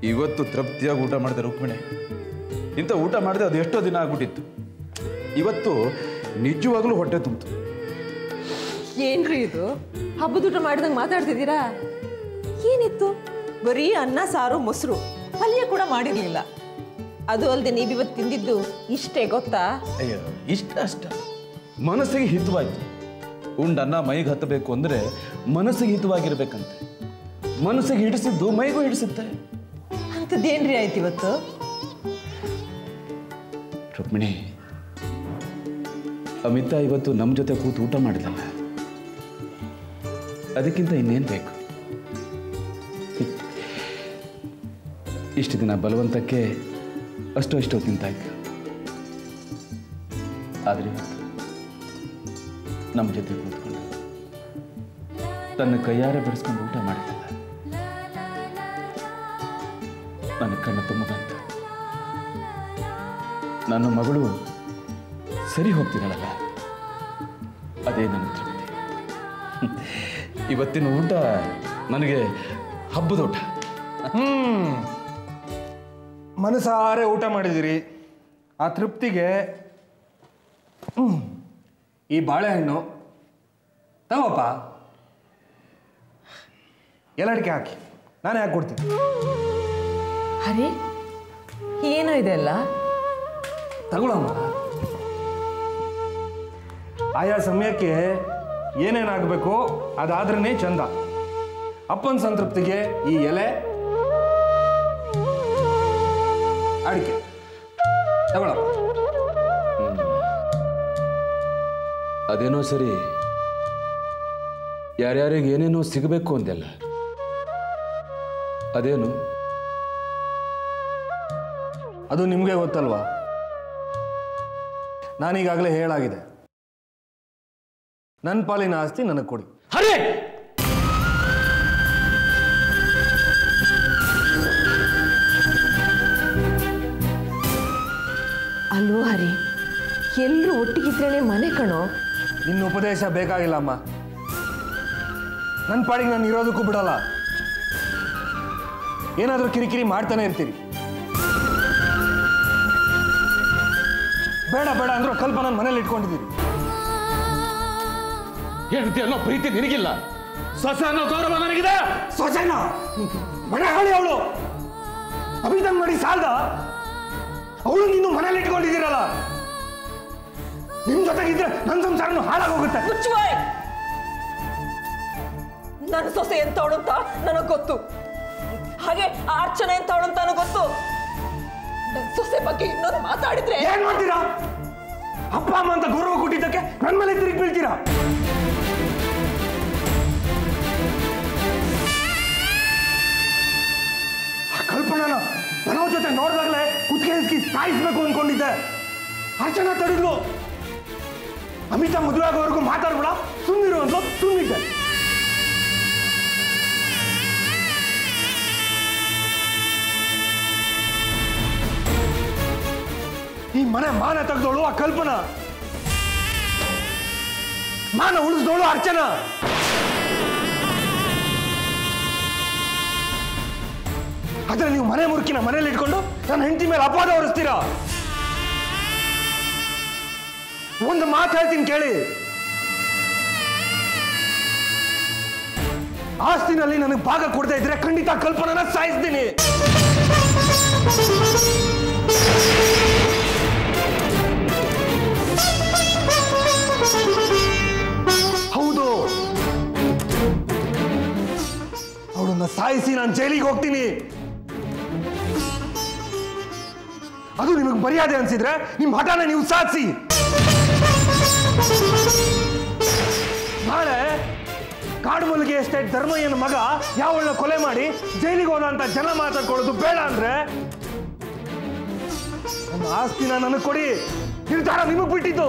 ಇವತ್ತು ತೃಪ್ತಿಯಾಗಿ ಊಟ ಮಾಡಿದೆ ರುಕ್ಮಿಣಿ ಇಂಥ ಊಟ ಮಾಡಿದೆ ಅದು ಎಷ್ಟೋ ದಿನ ಆಗ್ಬಿಟ್ಟಿತ್ತು ಇವತ್ತು ನಿಜವಾಗ್ಲೂ ಹೊಟ್ಟೆ ತುಂಬಿತು ಏನ್ರಿ ಇದು ಹಬ್ಬದ ಊಟ ಮಾಡಿದಂಗೆ ಮಾತಾಡ್ತಿದ್ದೀರಾ ಏನಿತ್ತು ಬರೀ ಅನ್ನ ಸಾರು ಮೊಸರು ಪಲ್ಯ ಕೂಡ ಮಾಡಿರ್ಲಿಲ್ಲ ಅದು ಅಲ್ಲದೆ ನೀವಿವತ್ತು ತಿಂದಿದ್ದು ಇಷ್ಟೇ ಗೊತ್ತಾ ಅಯ್ಯೋ ಇಷ್ಟ ಅಷ್ಟ ಮನಸ್ಸಿಗೆ ಹಿತವಾಯ್ತು ಉಂಡನ್ನ ಮೈಗೆ ಹತ್ತಬೇಕು ಅಂದರೆ ಮನಸ್ಸಿಗೆ ಹಿತವಾಗಿರ್ಬೇಕಂತೆ ಮನಸ್ಸಿಗೆ ಹಿಡಿಸಿದ್ದು ಮೈಗೂ ಹಿಡಿಸುತ್ತೆ ಅಂಥದ್ದೇನ್ರಿ ಆಯ್ತು ಇವತ್ತು ರುಕ್ಮಿಣಿ ಅಮಿತಾ ಇವತ್ತು ನಮ್ಮ ಜೊತೆ ಕೂತು ಊಟ ಮಾಡಿದಲ್ಲ ಅದಕ್ಕಿಂತ ಇನ್ನೇನು ಬೇಕು ಇಷ್ಟು ದಿನ ಬಲವಂತಕ್ಕೆ ಅಷ್ಟೋ ಇಷ್ಟೋ ತಿಂತಾಯ್ತು ಆದರೆ ಇವತ್ತು ನಮ್ಮ ಜೊತೆ ಕೂತ್ಕೊಂಡು ತನ್ನ ಕೈಯಾರೆ ಬಡಿಸ್ಕೊಂಡು ಊಟ ಮಾಡಿದಲ್ಲ ನನ್ನ ಕಣ್ಣು ತುಂಬ ಬಂತು ನನ್ನ ಮಗಳು ಸರಿ ಹೋಗ್ತಿದ್ದಾಳಲ್ಲ ಅದೇ ನನ್ನ ತೃಪ್ತಿ ಇವತ್ತಿನ ಊಟ ನನಗೆ ಹಬ್ಬದ ಊಟ ಹ್ಮ್ ಮನಸಾರೆ ಊಟ ಮಾಡಿದಿರಿ ಆ ತೃಪ್ತಿಗೆ ಹ್ಮ್, ಈ ಬಾಳೆಹಣ್ಣು ತಗೋಪ್ಪ ಎಲ್ಲಡಿಕೆ ಹಾಕಿ ನಾನೇ ಹಾಕಿ ಕೊಡ್ತೀನಿ ಅರೆ ಏನೋ ಇದೆಲ್ಲ ತಗೊಳಮ್ಮ ಆಯಾ ಸಮಯಕ್ಕೆ ಏನೇನಾಗಬೇಕು ಅದಾದ್ರೇ ಚಂದ ಅಪ್ಪನ ಸಂತೃಪ್ತಿಗೆ ಈ ಎಲೆ ಅಡಿಕೆ ತಗೊಳಪ್ಪ ಅದೇನೋ ಸರಿ ಯಾರ್ಯಾರಿಗೆ ಏನೇನೋ ಸಿಗಬೇಕು ಅಂದೆಲ್ಲ ಅದೇನು ಅದು ನಿಮಗೆ ಗೊತ್ತಲ್ವಾ ನಾನೀಗಾಗಲೇ ಹೇಳಾಗಿದೆ ನನ್ನ ಪಾಲಿನ ಆಸ್ತಿ ನನಗೆ ಕೊಡಿ ಅರೆ ಅಲ್ವೋ ಹರಿ ಎಲ್ಲರೂ ಒಟ್ಟಿಗಿದ್ರೇನೆ ಮನೆ ಕಣೋ ನಿನ್ನ ಉಪದೇಶ ಬೇಕಾಗಿಲ್ಲ ಅಮ್ಮ ನನ್ನ ಪಾಡಿಗೆ ನಾನು ಇರೋದಕ್ಕೂ ಬಿಡಲ್ಲ ಏನಾದರೂ ಕಿರಿಕಿರಿ ಮಾಡ್ತಾನೆ ಇರ್ತೀರಿ ಬೇಡ ಬೇಡ ಅಂದ್ರೂ ಕಲ್ಪನ ಮನೇಲಿ ಇಟ್ಕೊಂಡಿದ್ದೀರಿ ಹೆಂಡತಿ ಅನ್ನೋ ಪ್ರೀತಿ ನಿನಗಿಲ್ಲ ಸೊಸೆ ಅನ್ನೋ ಗೌರವ ನನಗಿದೆ ಸ್ವಜನ ಮನೆ ಹಾಳಿ ಅವಳು ಅಭಿದಂಗ್ ಮಾಡಿ ಸಾಲ್ದ ಅವಳು ನೀನು ಮನೇಲಿ ಇಟ್ಕೊಂಡಿದ್ದೀರಲ್ಲ ನಿಮ್ ಜೊತೆಗಿದ್ರೆ ನನ್ನ ಸಂಸಾರನು ಹಾಳಾಗೋಗುತ್ತೆ ಮುಚ್ಚುವಾಯ್ ನನ್ನ ಸೊಸೆ ಎಂತವಳು ಅಂತ ನನಗೆ ಗೊತ್ತು ಹಾಗೆ ಆ ಅರ್ಚನೆ ಎಂತವಳು ಅಂತ ನನಗೆ ಗೊತ್ತು ನನ್ನ ಸೊಸೆ ಬಗ್ಗೆ ಇನ್ನೊಂದು ಮಾತಾಡಿದ್ರೆ ಏನ್ ಮಾಡ್ತೀರಾ ಅಪ್ಪ ಅಮ್ಮ ಅಂತ ಗೌರವ ಕೊಟ್ಟಿದ್ದಕ್ಕೆ ನನ್ನ ಮೇಲೆ ತಿರುಗಿ ಬೀಳ್ತೀರಾ ಆ ಕಲ್ಪನಾನ ಬರೋ ಜೊತೆ ನೋಡಿದಾಗಲೇ ಕುತ್ತಿಗೆ ಹಿಸ್ಕಿ ಸಾಯಿಸ್ಬೇಕು ಅನ್ಕೊಂಡಿದ್ದೆ ಅರ್ಚನಾ ತಡಿದ್ಲು ಅಮಿತಾ ಮದುವೆ ಆಗೋವರೆಗೂ ಮಾತಾಡ್ಬೇಡ ಸುಮ್ಮನಿರು ಅಂತ ಸುಮ್ಮನಿದ್ದೆ ಈ ಮನೆ ಮಾನ ತೆಗೆದೋಳು ಆ ಕಲ್ಪನಾ ಮಾನ ಉಳಿಸ್ದೋಳು ಅರ್ಚನಾ ಆದ್ರೆ ನೀವು ಮನೆ ಮುರುಕಿನ ಮನೇಲಿ ಇಟ್ಕೊಂಡು ನನ್ನ ಹೆಂಡತಿ ಮೇಲೆ ಅಪವಾದ ಹೊರಿಸ್ತೀರಾ ಒಂದು ಮಾತು ಹೇಳ್ತೀನಿ ಕೇಳಿ ಆಸ್ತಿನಲ್ಲಿ ನನಗೆ ಭಾಗ ಕೊಡದೇ ಇದ್ರೆ ಖಂಡಿತ ಕಲ್ಪನನ ಸಾಯಿಸ್ತೀನಿ ಹೌದು ಅವಳನ್ನ ಸಾಯಿಸಿ ನಾನು ಜೈಲಿಗೆ ಹೋಗ್ತೀನಿ ಅದು ನಿಮಗೆ ಮರ್ಯಾದೆ ಅನ್ಸಿದ್ರೆ ನಿಮ್ಮ ಹಠನ ನೀವು ಸಾಧಿಸಿ ನಾಳೆ ಕಾಡುಮಲ್ಲಿಗೆ ಎಸ್ಟೇಟ್ ಧರ್ಮಯ್ಯನ ಮಗ ಯಾವಳನ್ನ ಕೊಲೆ ಮಾಡಿ ಜೈಲಿಗೆ ಹೋದ ಅಂತ ಜನ ಮಾತಾಡ್ಕೊಳ್ಳೋದು ಬೇಡ ಅಂದ್ರೆ ನನ್ನ ಆಸ್ತಿನ ನನಗೆ ಕೊಡಿ ನಿರ್ಧಾರ ನಿಮಗೆ ಬಿಟ್ಟಿದ್ದು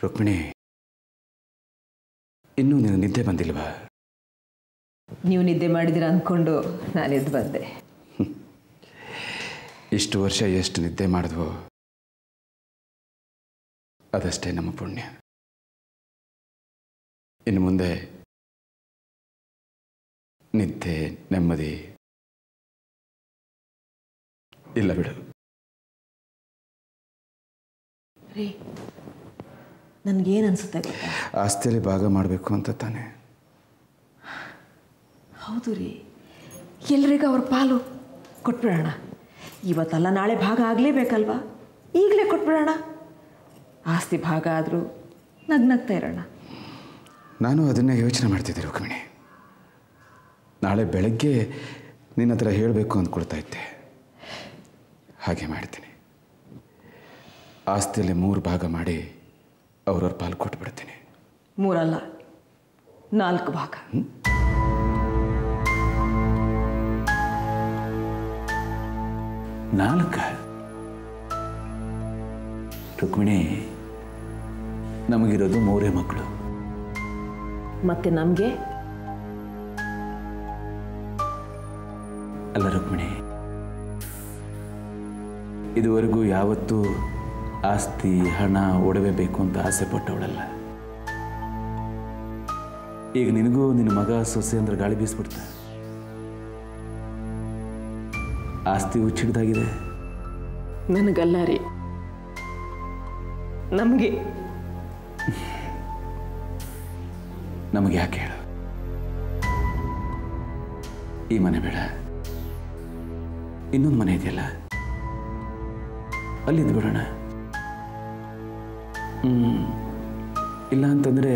ರುಕ್ಮಿಣಿ ಇನ್ನೂ ನಿನಗೆ ನಿದ್ದೆ ಬಂದಿಲ್ವಾ ನೀವು ನಿದ್ದೆ ಮಾಡಿದಿರ ಅಂದ್ಕೊಂಡು ನಾನು ಎದ್ದು ಬಂದೆ ಇಷ್ಟು ವರ್ಷ ಎಷ್ಟು ನಿದ್ದೆ ಮಾಡಿದ್ವೋ ಅದಷ್ಟೇ ನಮ್ಮ ಪುಣ್ಯ ಇನ್ನು ಮುಂದೆ ನಿದ್ದೆ ನೆಮ್ಮದಿ ಇಲ್ಲ ಬಿಡು ರೀ ನನಗೇನು ಅನಿಸುತ್ತೆ ಗೊತ್ತಾ ಆಸ್ತಿಯಲ್ಲಿ ಭಾಗ ಮಾಡಬೇಕು ಅಂತ ತಾನೆ ಹೌದು ರೀ ಎಲ್ರಿಗೂ ಅವ್ರ ಪಾಲು ಕೊಟ್ಬಿಡೋಣ ಇವತ್ತಲ್ಲ ನಾಳೆ ಭಾಗ ಆಗಲೇಬೇಕಲ್ವಾ ಈಗಲೇ ಕೊಟ್ಬಿಡೋಣ ಆಸ್ತಿ ಭಾಗ ಆದರೂ ನಗ್ನಗ್ತಾ ಇರೋಣ ನಾನು ಅದನ್ನೇ ಯೋಚನೆ ಮಾಡ್ತಿದ್ದೆ ರುಕ್ಮಿಣಿ ನಾಳೆ ಬೆಳಗ್ಗೆ ನಿನ್ನ ಹತ್ರ ಹೇಳಬೇಕು ಅಂದ್ಕೊಳ್ತಾ ಇದ್ದೆ ಹಾಗೆ ಮಾಡ್ತೀನಿ ಆಸ್ತಿಯಲ್ಲಿ ಮೂರು ಭಾಗ ಮಾಡಿ ಅವ್ರವ್ರ ಪಾಲು ಕೊಟ್ಟು ಬಿಡ್ತೀನಿ ಮೂರಲ್ಲ ನಾಲ್ಕು ಭಾಗ ನಾಲ್ಕ ರುಕ್ಮಿಣಿ ನಮಗಿರೋದು ಮೂರೇ ಮಕ್ಕಳು ಮತ್ತೆ ನಮಗೆ ಅಲ್ಲ ರುಕ್ಮಿಣಿ ಇದುವರೆಗೂ ಯಾವತ್ತೂ ಆಸ್ತಿ ಹಣ ಒಡವೆ ಬೇಕು ಅಂತ ಆಸೆ ಪಟ್ಟವಳಲ್ಲ ಈಗ ನಿನಗೂ ನಿನ್ನ ಮಗ ಸೊಸೆ ಅಂದ್ರೆ ಗಾಳಿ ಬೀಸ್ಬಿಡ್ತ ಆಸ್ತಿ ಹುಚ್ಚಿಡ್ದಾಗಿದೆ ನನಗಲ್ಲ ರೀ ನಮಗೆ ನಮಗೆ ಯಾಕೆ ಹೇಳು ಈ ಮನೆ ಬೇಡ ಇನ್ನೊಂದು ಮನೆ ಇದೆಯಲ್ಲ ಅಲ್ಲಿದ್ದು ಬಿಡೋಣ ಹ್ಮ್. ಇಲ್ಲ ಅಂತಂದ್ರೆ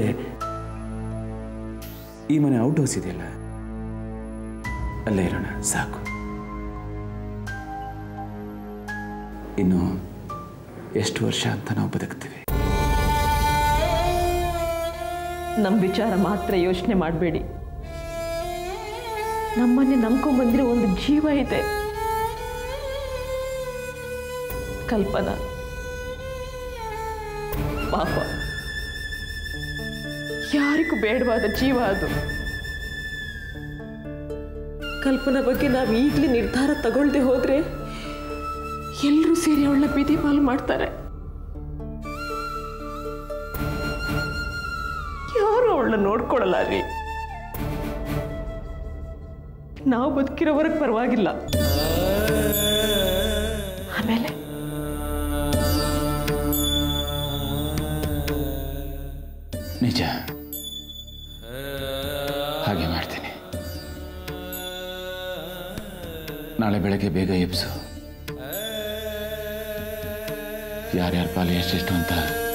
ಈ ಮನೆ ಔಟ್ ಹೌಸ್ ಇದೆಯಲ್ಲ ಅಲ್ಲೇ ಇರೋಣ ಸಾಕು ಇನ್ನು ಎಷ್ಟು ವರ್ಷ ಅಂತ ನಾವು ಬದುಕ್ತೀವಿ ನಮ್ಮ ವಿಚಾರ ಮಾತ್ರ ಯೋಚನೆ ಮಾಡಬೇಡಿ ನಮ್ಮನ್ನೇ ನಂಬ್ಕೊಂಡ್ಬಂದಿರೋ ಒಂದು ಜೀವ ಇದೆ ಕಲ್ಪನಾ ಪಾಪ ಯಾರಿಗೂ ಬೇಡವಾದ ಜೀವ ಅದು ಕಲ್ಪನಾ ಬಗ್ಗೆ ನಾವು ಈಗಲೇ ನಿರ್ಧಾರ ತಗೊಳ್ದೆ ಹೋದ್ರೆ ಎಲ್ಲರೂ ಸೇರಿ ಅವಳನ್ನ ಬೀದಿ ಪಾಲು ಮಾಡ್ತಾರೆ ಯಾರು ಅವಳನ್ನ ನೋಡ್ಕೊಳ್ಳಲ್ಲ ರೀ ನಾವು ಬದುಕಿರೋವರೆಗೆ ಪರವಾಗಿಲ್ಲ ಆಮೇಲೆ ನಿಜ ಹಾಗೆ ಮಾಡ್ತೀನಿ ನಾಳೆ ಬೆಳಗ್ಗೆ ಬೇಗ ಎಬ್ಸು ಯಾರ್ಯಾರ ಪಾಲು ಎಷ್ಟೆಷ್ಟು ಅಂತ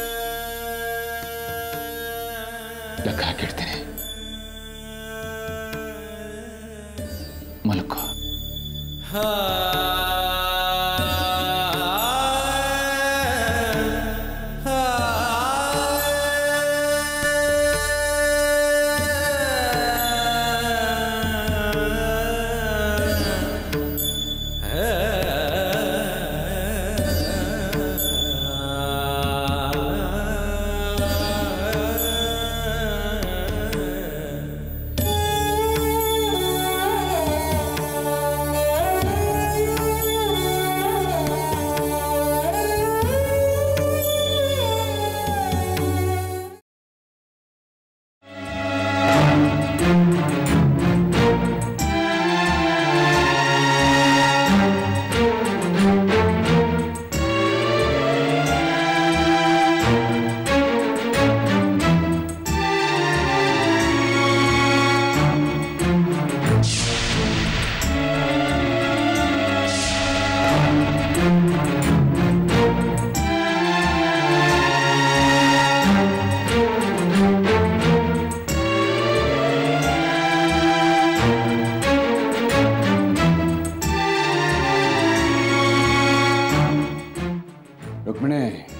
ಲೆಕ್ಕ ಹಾಕಿಡ್ತೀನಿ ಮಲ್ಕೋ ರುಕ್ಮಿಣಿ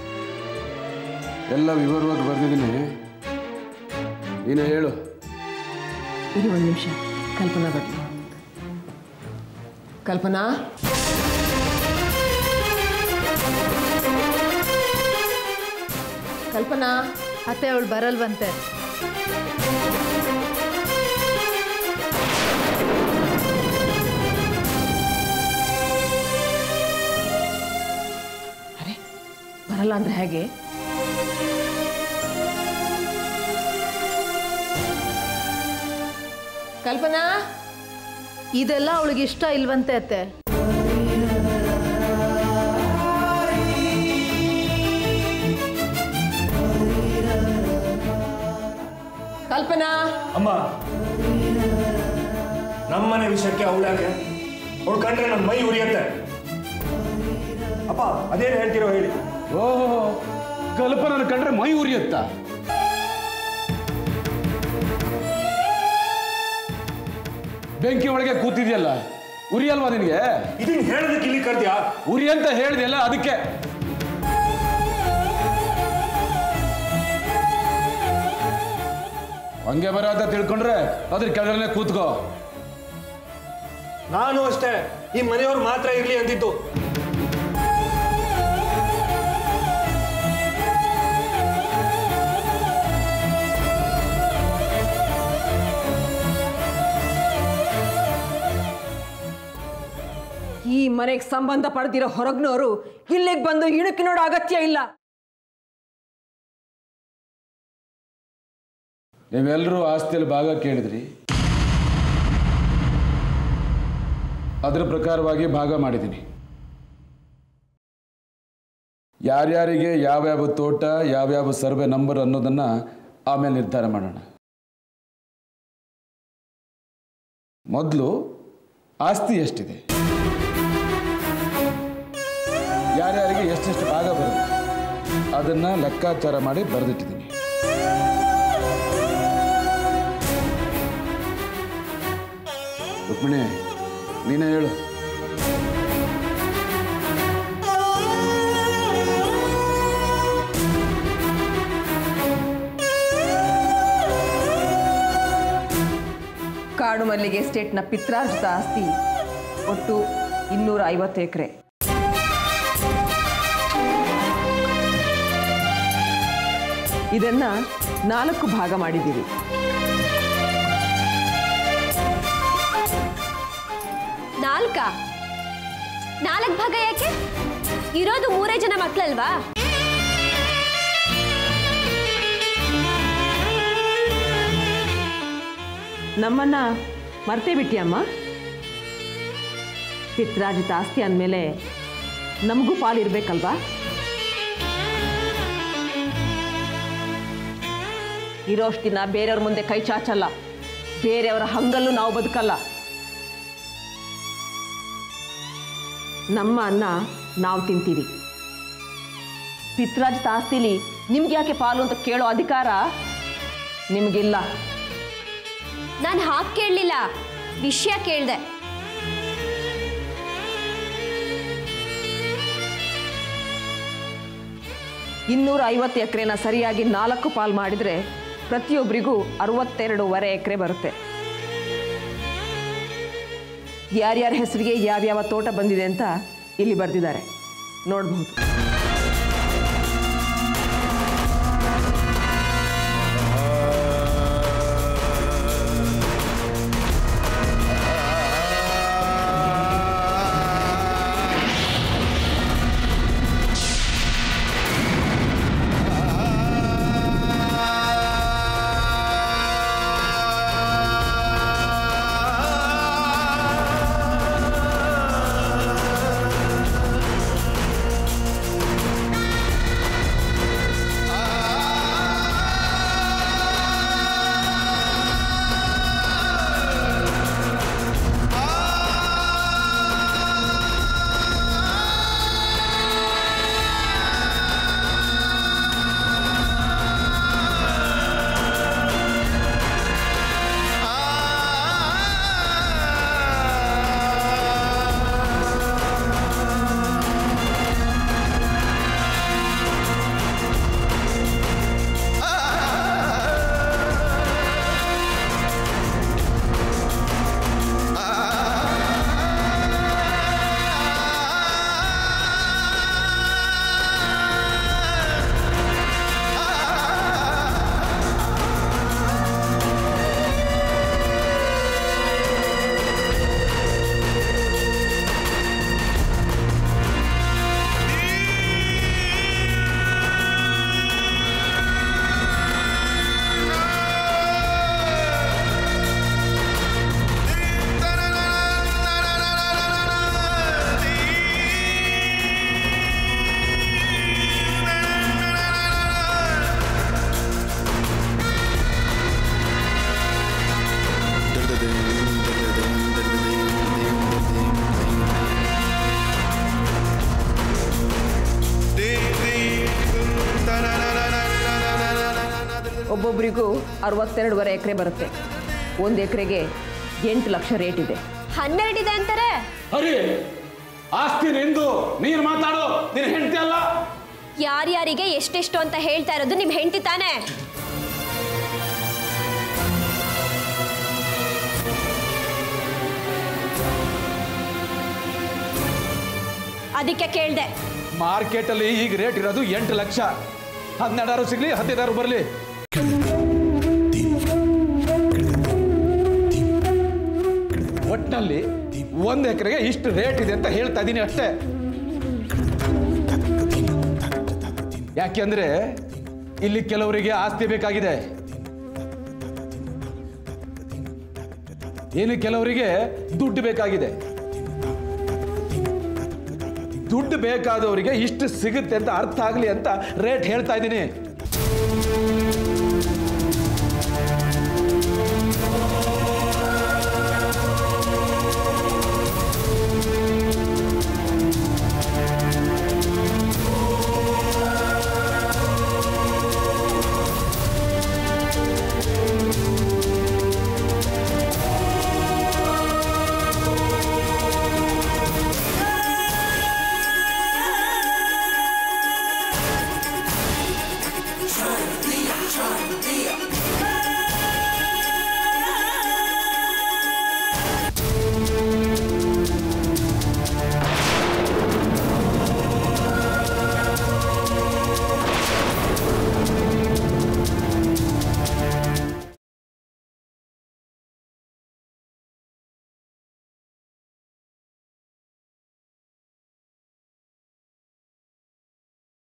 ಎಲ್ಲ ವಿವರವಾಗಿ ಬರೆದಿದ್ದೀನಿ ನೀನೇ ಹೇಳು ಇರಿ ಒಂದು ನಿಮಿಷ ಕಲ್ಪನಾ ಬರಲಿ ಕಲ್ಪನಾ ಕಲ್ಪನಾ ಅತ್ತೆ ಅವಳು ಬರಲ್ವಂತೆ ಅರೆ ಬರಲ್ಲ ಅಂದ್ರೆ ಹೇಗೆ ಕಲ್ಪನಾ ಇದೆಲ್ಲ ಅವಳಿಗೆ ಇಷ್ಟ ಇಲ್ವಂತೆ ಅತ್ತೆ ಕಲ್ಪನಾ ಅಮ್ಮ ನಮ್ಮನೆ ವಿಷಯಕ್ಕೆ ಅವಳ್ಯಾಕೆ ಅವಳು ಕಂಡ್ರೆ ನನ್ನ ಮೈ ಉರಿಯತ್ತೆ ಅಪ್ಪ ಅದೇನು ಹೇಳ್ತಿರೋ ಹೇಳಿ ಓಹೋ ಕಲ್ಪನನ ಕಂಡ್ರೆ ಮೈ ಉರಿಯುತ್ತಾ ಬೆಂಕಿ ಒಳಗೆ ಕೂತಿದ್ಯಲ್ಲ ಉರಿ ಅಲ್ವಾ ನಿನಗೆ ಇದನ್ನ ಹೇಳೋದಕ್ಕೆ ಇಲ್ಲಿ ಕರ್ದ್ಯಾ ಉರಿ ಅಂತ ಹೇಳಿದೆಯಲ್ಲ ಅದಕ್ಕೆ ಹಂಗೆ ಬರ ಅಂತ ತಿಳ್ಕೊಂಡ್ರೆ ಅದ್ರ ಕೆಳಗಡೆ ಕೂತ್ಕೋ ನಾನು ಅಷ್ಟೇ ಈ ಮನೆಯವ್ರು ಮಾತ್ರ ಇರ್ಲಿ ಅಂದಿದ್ದು ಈ ಮನೆಗೆ ಸಂಬಂಧ ಪಡೆದಿರೋ ಹೊರಗ್ನವರು ಇಲ್ಲಿಗೆ ಬಂದು ಇಣುಕಿ ನೋಡೋ ಅಗತ್ಯ ಇಲ್ಲ ನೀವೆಲ್ಲರೂ ಆಸ್ತಿಯಲ್ಲಿ ಭಾಗ ಕೇಳಿದ್ರಿ ಅದರ ಪ್ರಕಾರವಾಗಿ ಭಾಗ ಮಾಡಿದ್ದೀನಿ ಯಾರ್ಯಾರಿಗೆ ಯಾವ್ಯಾವ ತೋಟ ಯಾವ್ಯಾವ ಸರ್ವೆ ನಂಬರ್ ಅನ್ನೋದನ್ನು ಆಮೇಲೆ ನಿರ್ಧಾರ ಮಾಡೋಣ ಮೊದಲು ಆಸ್ತಿ ಎಷ್ಟಿದೆ ಯಾರ್ಯಾರಿಗೆ ಎಷ್ಟೆಷ್ಟು ಭಾಗ ಬರುತ್ತೆ ಅದನ್ನು ಲೆಕ್ಕಾಚಾರ ಮಾಡಿ ಬರೆದಿಟ್ಟಿದ್ದೀನಿ ರುಕ್ಮಿಣಿ ನೀನೇ ಹೇಳು ಕಾಡು ಮಲ್ಲಿಗೆ ಎಸ್ಟೇಟ್ನ ಪಿತ್ರಾರ್ಜಿತ ಆಸ್ತಿ ಒಟ್ಟು ಇನ್ನೂರ ಐವತ್ತು ಎಕರೆ ಇದನ್ನ ನಾಲ್ಕು ಭಾಗ ಮಾಡಿದ್ದೀವಿ ನಾಲ್ಕ ನಾಲ್ಕು ಭಾಗ ಯಾಕೆ ಇರೋದು ಮೂರೇ ಜನ ಮಕ್ಕಳಲ್ವಾ ನಮ್ಮನ್ನ ಮರ್ತೇ ಬಿಟ್ಟಿಯಮ್ಮ ಪಿತ್ರಾರ್ಜಿತ ಆಸ್ತಿ ಅಂದಮೇಲೆ ನಮಗೂ ಪಾಲಿರ್ಬೇಕಲ್ವಾ ಇರೋಷ್ಟು ದಿನ ಬೇರೆಯವ್ರ ಮುಂದೆ ಕೈ ಚಾಚಲ್ಲ ಬೇರೆಯವರ ಹಂಗಲ್ಲೂ ನಾವು ಬದುಕಲ್ಲ ನಮ್ಮ ಅನ್ನ ನಾವು ತಿಂತೀವಿ ಪಿತ್ರಾರ್ಜಿತ ಆಸ್ತಿಲಿ ನಿಮ್ಗೆ ಯಾಕೆ ಪಾಲು ಅಂತ ಕೇಳೋ ಅಧಿಕಾರ ನಿಮಗಿಲ್ಲ ನಾನು ಹಾಗೆ ಕೇಳಲಿಲ್ಲ ವಿಷಯ ಕೇಳಿದೆ ಇನ್ನೂರ ಐವತ್ತು ಎಕರೆನ ಸರಿಯಾಗಿ ನಾಲ್ಕು ಪಾಲ್ ಮಾಡಿದರೆ ಪ್ರತಿಯೊಬ್ಬರಿಗೂ ಅರವತ್ತೆರಡೂವರೆ ಎಕರೆ ಬರುತ್ತೆ ಯಾರ್ಯಾರ ಹೆಸರಿಗೆ ಯಾವ್ಯಾವ ತೋಟ ಬಂದಿದೆ ಅಂತ ಇಲ್ಲಿ ಬರೆದಿದ್ದಾರೆ ನೋಡಬಹುದು ಪ್ರತಿಯೊಬ್ಬರಿಗೂ ಅರವತ್ತೆರಡುವರೆ ಎಕರೆ ಬರುತ್ತೆ ಒಂದು ಎಕರೆಗೆ ಎಂಟು ಲಕ್ಷ ರೇಟ್ ಇದೆ ಹನ್ನೆರಡಿದೆ ಅಂತಾರೆ ಹರಿ ಆಸ್ತಿ ನಿಂದು ನೀನು ಮಾತಾಡು ನೀನು ಹೆಂಡತಿ ಅಲ್ಲ ಯಾರ್ಯಾರಿಗೆ ಎಷ್ಟೆಷ್ಟು ಅಂತ ಹೇಳ್ತಾ ಇರೋದು ನಿಮ್ ಹೆಂಡತಿ ತಾನೇ ಅದಕ್ಕೆ ಕೇಳ್ದೆ ಮಾರ್ಕೆಟಲ್ಲಿ ಈಗ ರೇಟ್ ಇರೋದು ಎಂಟು ಲಕ್ಷ ಹನ್ನೆರಡಾರು ಸಿಗ್ಲಿ ಹದಿನೈದಾರು ಬರಲಿ ಒಟ್ಟಿನಲ್ಲಿ ಒಂದು ಎಕರೆಗೆ ಇಷ್ಟು ರೇಟ್ ಇದೆ ಅಂತ ಹೇಳ್ತಾ ಇದ್ದೀನಿ ಅಷ್ಟೇ ಯಾಕೆಂದ್ರೆ ಇಲ್ಲಿ ಕೆಲವರಿಗೆ ಆಸ್ತಿ ಬೇಕಾಗಿದೆ ಏನು ಕೆಲವರಿಗೆ ದುಡ್ಡು ಬೇಕಾಗಿದೆ ದುಡ್ಡು ಬೇಕಾದವರಿಗೆ ಇಷ್ಟು ಸಿಗುತ್ತೆ ಅಂತ ಅರ್ಥ ಆಗಲಿ ಅಂತ ರೇಟ್ ಹೇಳ್ತಾ ಇದ್ದೀನಿ